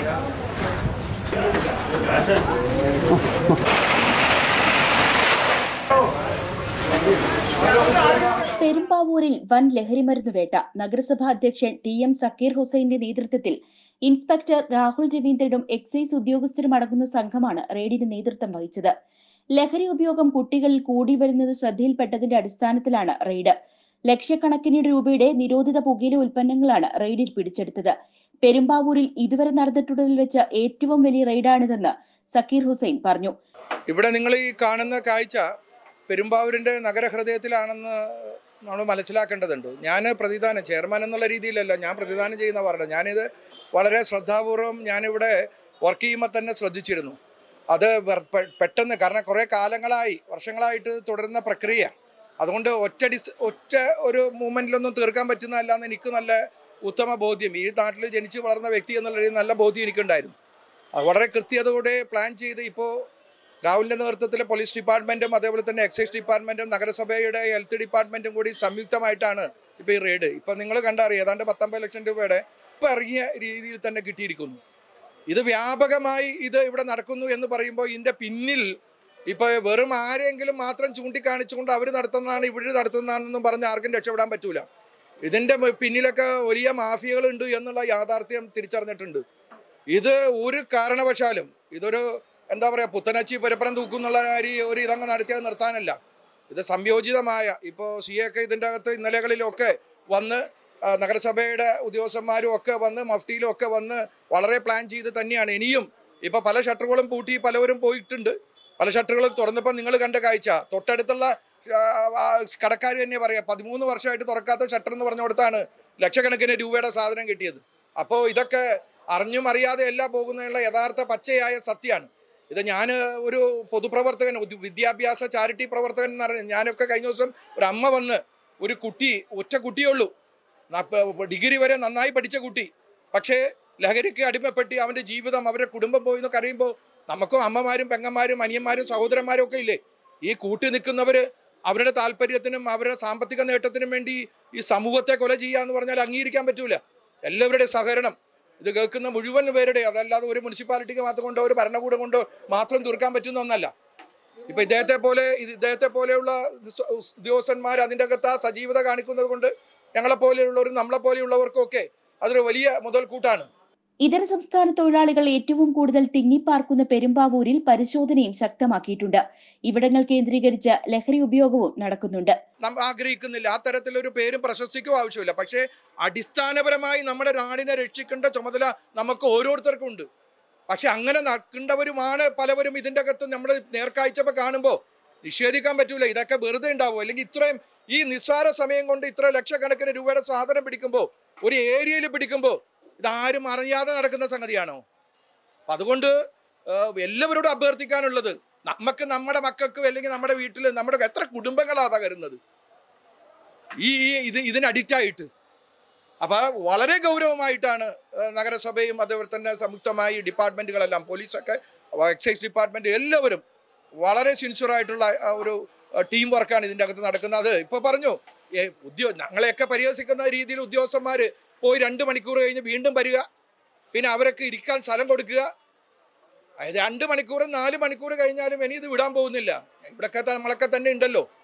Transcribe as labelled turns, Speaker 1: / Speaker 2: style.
Speaker 1: പെരുമ്പാവൂരിൽ വൻ ലഹരിമരുന്ന് വേട്ട നഗരസഭാ അധ്യക്ഷൻ ടി എം സക്കീർ ഹുസൈന്റെ നേതൃത്വത്തിൽ ഇൻസ്പെക്ടർ രാഹുൽ രവീന്ദ്രനും എക്സൈസ് ഉദ്യോഗസ്ഥരും അടങ്ങുന്ന സംഘമാണ് റെയ്ഡിന് നേതൃത്വം വഹിച്ചത് ലഹരി ഉപയോഗം കുട്ടികളിൽ കൂടി വരുന്നത് ശ്രദ്ധയിൽപ്പെട്ടതിന്റെ അടിസ്ഥാനത്തിലാണ് റെയ്ഡ് ലക്ഷക്കണക്കിന് രൂപയുടെ നിരോധിത പുകയില ഉൽപ്പന്നങ്ങളാണ് റെയ്ഡിൽ പിടിച്ചെടുത്തത് പെരുമ്പാവൂരിൽ ഇതുവരെ നടന്നിട്ടുള്ളതിൽ വെച്ച് ഏറ്റവും വലിയ റെയ്ഡാണിതെന്ന് സക്കീർ ഹുസൈൻ പറഞ്ഞു
Speaker 2: ഇവിടെ നിങ്ങൾ ഈ കാണുന്ന കാഴ്ച പെരുമ്പാവൂരിൻ്റെ നഗരഹൃദയത്തിലാണെന്ന് നമ്മൾ മനസ്സിലാക്കേണ്ടതുണ്ട് ഞാൻ പ്രതിദാനം ചെയർമാൻ എന്നുള്ള രീതിയിലല്ല ഞാൻ പ്രതിദാനം ചെയ്യുന്ന പറഞ്ഞത് ഞാനിത് വളരെ ശ്രദ്ധാപൂർവം ഞാനിവിടെ വർക്ക് ചെയ്യുമ്പോൾ തന്നെ ശ്രദ്ധിച്ചിരുന്നു അത് വെർ- പെ- പെട്ടെന്ന് കാരണം കുറേ കാലങ്ങളായി വർഷങ്ങളായിട്ട് തുടരുന്ന പ്രക്രിയ അതുകൊണ്ട് ഒറ്റ ഡിസ് ഒറ്റ ഒരു മൂമെൻറ്റിലൊന്നും തീർക്കാൻ പറ്റുന്നതല്ല എന്ന് എനിക്ക് നല്ല ഉത്തമ ബോധ്യം ഈ നാട്ടിൽ ജനിച്ച് വളർന്ന വ്യക്തി എന്നുള്ള രീതിയിൽ നല്ല ബോധ്യം എനിക്കുണ്ടായിരുന്നു അത് വളരെ കൃത്യതയോടെ പ്ലാൻ ചെയ്ത് ഇപ്പോൾ രാഹുലിൻ്റെ നേതൃത്വത്തിൽ പോലീസ് ഡിപ്പാർട്ട്മെൻറ്റും അതേപോലെ തന്നെ എക്സൈസ് ഡിപ്പാർട്ട്മെൻറ്റും നഗരസഭയുടെ ഹെൽത്ത് ഡിപ്പാർട്ട്മെൻറ്റും കൂടി സംയുക്തമായിട്ടാണ് ഇപ്പോൾ ഈ റെയ്ഡ് ഇപ്പം നിങ്ങൾ കണ്ടറിയാം ഏതാണ്ട് പത്തൊമ്പത് ലക്ഷം രൂപയുടെ ഇപ്പം ഇറങ്ങിയ രീതിയിൽ തന്നെ കിട്ടിയിരിക്കുന്നു ഇത് വ്യാപകമായി ഇത് ഇവിടെ നടക്കുന്നു എന്ന് പറയുമ്പോൾ ഇതിൻ്റെ പിന്നിൽ ഇപ്പോൾ വെറും ആരെങ്കിലും മാത്രം ചൂണ്ടിക്കാണിച്ചുകൊണ്ട് അവർ നടത്തുന്നതാണ് ഇവർ നടത്തുന്നതാണെന്നും പറഞ്ഞ് ആർക്കും രക്ഷപ്പെടാൻ പറ്റൂല ഇതിൻ്റെ പിന്നിലൊക്കെ വലിയ മാഫിയകളുണ്ട് എന്നുള്ള യാഥാർത്ഥ്യം തിരിച്ചറിഞ്ഞിട്ടുണ്ട് ഇത് ഒരു കാരണവശാലും ഇതൊരു എന്താ പറയുക പുത്തനച്ചി പുരപ്പുറം തൂക്കുന്നുള്ള കാര്യം ഒരു ഇതങ്ങ് നടത്തിയത് നിർത്താനല്ല ഇത് സംയോജിതമായ ഇപ്പോൾ സി ഒക്കെ ഇതിൻ്റെ അകത്ത് ഇന്നലകളിലൊക്കെ വന്ന് ആ, നഗരസഭയുടെ ഉദ്യോഗസ്ഥന്മാരും ഒക്കെ വന്ന് മഫ്റ്റിയിലും ഒക്കെ വന്ന് വളരെ പ്ലാൻ ചെയ്ത് തന്നെയാണ് ഇനിയും ഇപ്പോൾ പല ഷട്ടറുകളും പൂട്ടി പലവരും പോയിട്ടുണ്ട് പല ഷട്ടറുകളും തുറന്നപ്പോൾ നിങ്ങൾ കണ്ട കാഴ്ച തൊട്ടടുത്തുള്ള കടക്കാർ തന്നെ പറയാം പതിമൂന്ന് വർഷമായിട്ട് തുറക്കാത്ത ഷട്ടർ എന്ന് പറഞ്ഞു കൊടുത്താണ് ലക്ഷക്കണക്കിന് രൂപയുടെ സാധനം കിട്ടിയത് അപ്പോൾ ഇതൊക്കെ അറിഞ്ഞും അറിയാതെ അല്ല പോകുന്നതിനുള്ള യഥാർത്ഥ പച്ചയായ സത്യമാണ് ഇത് ഞാൻ ഒരു പൊതുപ്രവർത്തകൻ ഒരു വിദ്യാഭ്യാസ ചാരിറ്റി പ്രവർത്തകൻ എന്ന് പറഞ്ഞ ഞാനൊക്കെ കഴിഞ്ഞ ദിവസം ഒരു അമ്മ വന്ന് ഒരു കുട്ടി ഒറ്റ കുട്ടിയേ ഉള്ളൂ നാപ്പ- ഡിഗ്രി വരെ നന്നായി പഠിച്ച കുട്ടി പക്ഷേ ലഹരിക്ക് അടിമപ്പെട്ട് അവൻ്റെ ജീവിതം അവരുടെ കുടുംബം പോയി എന്നൊക്കെ അറിയുമ്പോൾ നമുക്കും അമ്മമാരും പെങ്ങന്മാരും അനിയന്മാരും സഹോദരന്മാരും ഒക്കെ ഇല്ലേ ഈ കൂട്ടി നിൽക്കുന്നവർ അവരുടെ താല്പര്യത്തിനും അവരുടെ സാമ്പത്തിക നേട്ടത്തിനും വേണ്ടി ഈ സമൂഹത്തെ കൊല ചെയ്യുക എന്ന് പറഞ്ഞാൽ അംഗീകരിക്കാൻ പറ്റൂല എല്ലാവരുടെയും സഹകരണം ഇത് കേൾക്കുന്ന മുഴുവൻ പേരുടെ അതല്ലാതെ ഒരു മുനിസിപ്പാലിറ്റിക്ക് മാത്രം കൊണ്ടോ ഒരു ഭരണകൂടം കൊണ്ടോ മാത്രം തീർക്കാൻ പറ്റുന്ന ഒന്നല്ല ഇപ്പൊ ഇദ്ദേഹത്തെ പോലെ ഇത് ഇദ്ദേഹത്തെ പോലെയുള്ള ഉസ് ഉദ്യോഗസ്ഥന്മാർ അതിൻ്റെ അകത്ത് ആ സജീവത കാണിക്കുന്നത് കൊണ്ട് ഞങ്ങളെ പോലെയുള്ളവരും നമ്മളെ പോലെയുള്ളവർക്കൊക്കെ അതൊരു വലിയ മുതൽക്കൂട്ടാണ്
Speaker 1: ഇതര സംസ്ഥാന തൊഴിലാളികൾ ഏറ്റവും കൂടുതൽ തിങ്ങിപ്പാർക്കുന്ന പെരുമ്പാവൂരിൽ പരിശോധനയും ശക്തമാക്കിയിട്ടുണ്ട് ഇവിടങ്ങൾ കേന്ദ്രീകരിച്ച് ലഹരി ഉപയോഗവും നടക്കുന്നുണ്ട്
Speaker 2: നാം ആഗ്രഹിക്കുന്നില്ല ആ തരത്തിലൊരു പേരും പ്രശസ്തിക്കും ആവശ്യമില്ല പക്ഷേ അടിസ്ഥാനപരമായി നമ്മുടെ നാടിനെ രക്ഷിക്കേണ്ട ചുമതല നമുക്ക് ഓരോരുത്തർക്കും ഉണ്ട് പക്ഷെ അങ്ങനെ നടക്കേണ്ടവരുമാണ് പലവരും ഇതിൻ്റെ അകത്ത് നമ്മൾ നേർക്കാഴ്ചപ്പോൾ കാണുമ്പോൾ നിഷേധിക്കാൻ പറ്റൂല ഇതൊക്കെ വെറുതെ ഉണ്ടാവും അല്ലെങ്കിൽ ഇത്രയും ഈ നിസ്സാര സമയം കൊണ്ട് ഇത്ര ലക്ഷക്കണക്കിന് രൂപയുടെ സാധനം പിടിക്കുമ്പോൾ ഒരു ഏരിയയിൽ പിടിക്കുമ്പോൾ ഇതാരും അറിയാതെ നടക്കുന്ന സംഗതിയാണോ അപ്പം അതുകൊണ്ട് ഏഹ്, എല്ലാവരോടും അഭ്യർത്ഥിക്കാനുള്ളത് നമുക്ക് നമ്മുടെ മക്കൾക്ക് അല്ലെങ്കിൽ നമ്മുടെ വീട്ടിൽ നമ്മുടെ എത്ര കുടുംബങ്ങളാണ് തകരുന്നത് ഈ ഈ ഇത് ഇതിന് അഡിക്റ്റായിട്ട് അപ്പോൾ വളരെ ഗൗരവമായിട്ടാണ് ഏഹ്, നഗരസഭയും അതേപോലെ തന്നെ സംയുക്തമായി ഡിപ്പാർട്ട്മെൻറ്റുകളെല്ലാം പോലീസൊക്കെ എക്സൈസ് ഡിപ്പാർട്ട്മെൻറ്റ് എല്ലാവരും വളരെ സിൻസിയറായിട്ടുള്ള ആ ഒരു ടീം വർക്കാണ് ഇതിൻ്റെ അകത്ത് നടക്കുന്നത് അത് ഇപ്പോൾ പറഞ്ഞു ഏ, ഉദ്യോ ഞങ്ങളെയൊക്കെ പരിഹസിക്കുന്ന രീതിയിൽ ഉദ്യോഗസ്ഥന്മാർ പോയി രണ്ട് മണിക്കൂർ കഴിഞ്ഞ് വീണ്ടും വരിക പിന്നെ അവരൊക്കെ ഇരിക്കാൻ സ്ഥലം കൊടുക്കുക അത് രണ്ട് മണിക്കൂറും നാല് മണിക്കൂർ കഴിഞ്ഞാലും ഇനി ഇത് വിടാൻ പോകുന്നില്ല ഇവിടെയൊക്കെ നമ്മളൊക്കെ തന്നെ ഉണ്ടല്ലോ